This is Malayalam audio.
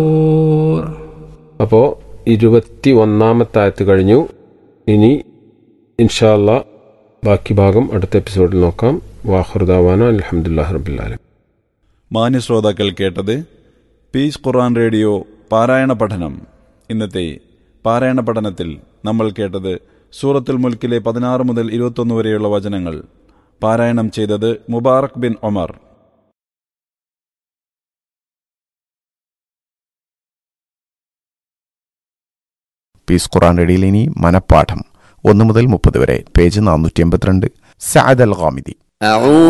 അപ്പോൾ ഇരുപത്തി ഒന്നാമത്തെ ആയത്ത് കഴിഞ്ഞു ഇനി ഇൻഷാല്ല ബാക്കി ഭാഗം അടുത്ത എപ്പിസോഡിൽ നോക്കാം വാഹുർദാവാന അലഹമുല്ലാ റബുല്ലാലും മാന്യശ്രോതാക്കൾ കേട്ടത് പീസ് ഖുർആൻ റേഡിയോ പാരായണ പഠനം ഇന്നത്തെ പാരായണ പഠനത്തിൽ നമ്മൾ കേട്ടത് സൂറത്തുൽ മുൽക്കിലെ പതിനാറ് മുതൽ ഇരുപത്തൊന്ന് വരെയുള്ള വചനങ്ങൾ പാരായണം ചെയ്തത് മുബാറക് ബിൻ ഒമർ പീസ് ഖുറാൻ റേഡിയോയിൽ ഇനി മനപ്പാഠം ഒന്ന് മുതൽ മുപ്പത് വരെ പേജ് നാനൂറ്റി എൺപത്തിരണ്ട് സാദ് അൽ ഖാമിദി أعوذ